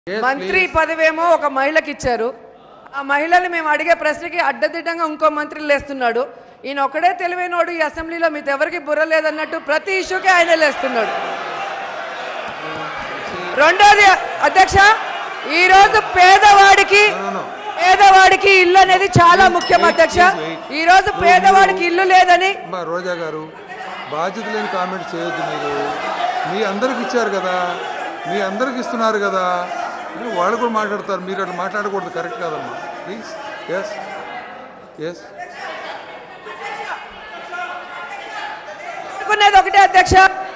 Yes, మంత్రి పదవేమో ఒక మహిళకి ఇచ్చారు ఆ మహిళని మేము అడిగే ప్రశ్నకి అడ్డదిడ్డంగా ఇంకో మంత్రి లేస్తున్నాడు ఈయన ఒక్కడే తెలివైనోడు ఈ అసెంబ్లీలో మీతో ఎవరికి బుర్ర లేదన్నట్టు ప్రతి ఇష్యూకి ఆయనే లేస్తున్నాడు రెండోది అధ్యక్ష ఈ రోజు పేదవాడికి No, no, no. పేదవాడికి ఇల్లు అనేది చాలా ముఖ్యం wait, అధ్యక్ష please wait. ఈ రోజు పేదవాడికి ఇల్లు లేదని అమ్మా రోజా గారు బాధ్యత లేని కామెంట్ చేయొద్దు మీరు మీ అందరికి ఇచ్చారు కదా మీ అందరికి ఇస్తున్నారు కదా అని వాళ్ళు కూడా మాట్లాడతారు మీరు అట్లా మాట్లాడకూడదు కరెక్ట్ కాదమ్మా ప్లీజ్ ఎస్ ఎస్ అనుకునేది ఒకటే అధ్యక్ష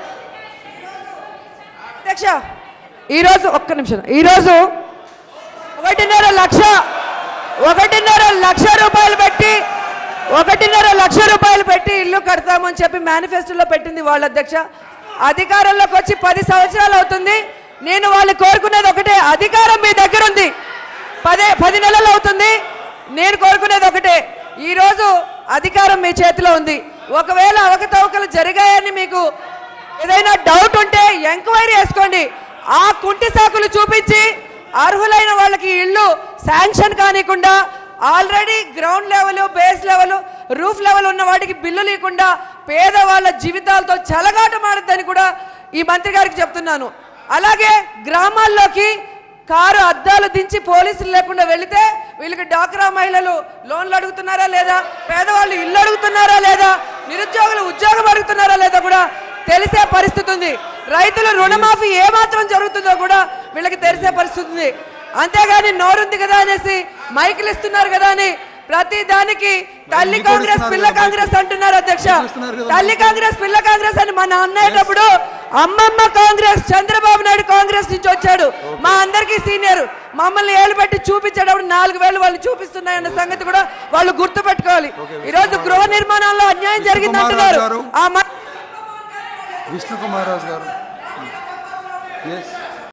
అధ్యక్ష ఈరోజు ఒక్క నిమిషం ఈరోజు ఒకటిన్నర లక్ష ఒకటిన్నర లక్ష రూపాయలు పెట్టి ఒకటిన్నర లక్ష రూపాయలు పెట్టి ఇల్లు కడతామని చెప్పి మేనిఫెస్టోలో పెట్టింది వాళ్ళ అధ్యక్ష అధికారంలోకి వచ్చి పది సంవత్సరాలు అవుతుంది నేను వాళ్ళు కోరుకునేది ఒకటే అధికారం మీ దగ్గర ఉంది పదే పది నెలలు అవుతుంది నేను కోరుకునేది ఒకటే ఈ రోజు అధికారం మీ చేతిలో ఉంది ఒకవేళ అవకతవకలు జరిగాయని మీకు ఏదైనా డౌట్ ఉంటే ఎంక్వైరీ చేసుకోండి ఆ కుంటి సాకులు చూపించి అర్హులైన వాళ్ళకి ఇల్లు శాంక్షన్ కానికుండా already ground level base level roof level ఉన్న వాటికి బిల్లు లేకుండా పేదవాళ్ళ జీవితాలతో చెలగాటమాడద్దని కూడా ఈ మంత్రి గారికి చెప్తున్నాను అలాగే గ్రామాల్లోకి కారు అద్దాలు దించి పోలీసులు లేకుండా వెళితే వీళ్ళకి డాక్రా మహిళలు లోన్లు అడుగుతున్నారా లేదా పేదవాళ్ళు ఇల్లు అడుగుతున్నారా లేదా నిరుద్యోగులు ఉద్యోగం అడుగుతున్నారా లేదా కూడా తెలిసే పరిస్థితి ఉంది రైతుల రుణమాఫీ ఏ మాత్రం జరుగుతుందో కూడా వీళ్ళకి తెలిసే పరిస్థితి ఉంది అంతేగాని నోరుంది కదా అనేసి మైకులు ఇస్తున్నారు కదా అని ప్రతి దానికి తల్లి మీకు కాంగ్రెస్ ఇస్తున్నారు పిల్ల కదా కాంగ్రెస్ అంటున్నారు అధ్యక్ష మీకు ఇస్తున్నారు కదా తల్లి కాంగ్రెస్ పిల్ల కాంగ్రెస్ అని మన అన్నయ్యేటప్పుడు అమ్మమ్మ కాంగ్రెస్ చంద్రబాబు నాయుడు కాంగ్రెస్ నుంచి వచ్చాడు మా అందరికీ సీనియర్ మమ్మల్ని ఏలు పెట్టి చూపించేటప్పుడు నాలుగు వేలు వాళ్ళు చూపిస్తున్నాయన్న సంగతి కూడా వాళ్ళు గుర్తు పెట్టుకోవాలి ఈ రోజు గృహ నిర్మాణంలో అన్యాయం జరిగింది కుమార్ అంటున్నారు గారు. ఆ మ- విష్ణు కుమార్ రాజు గారు ఎస్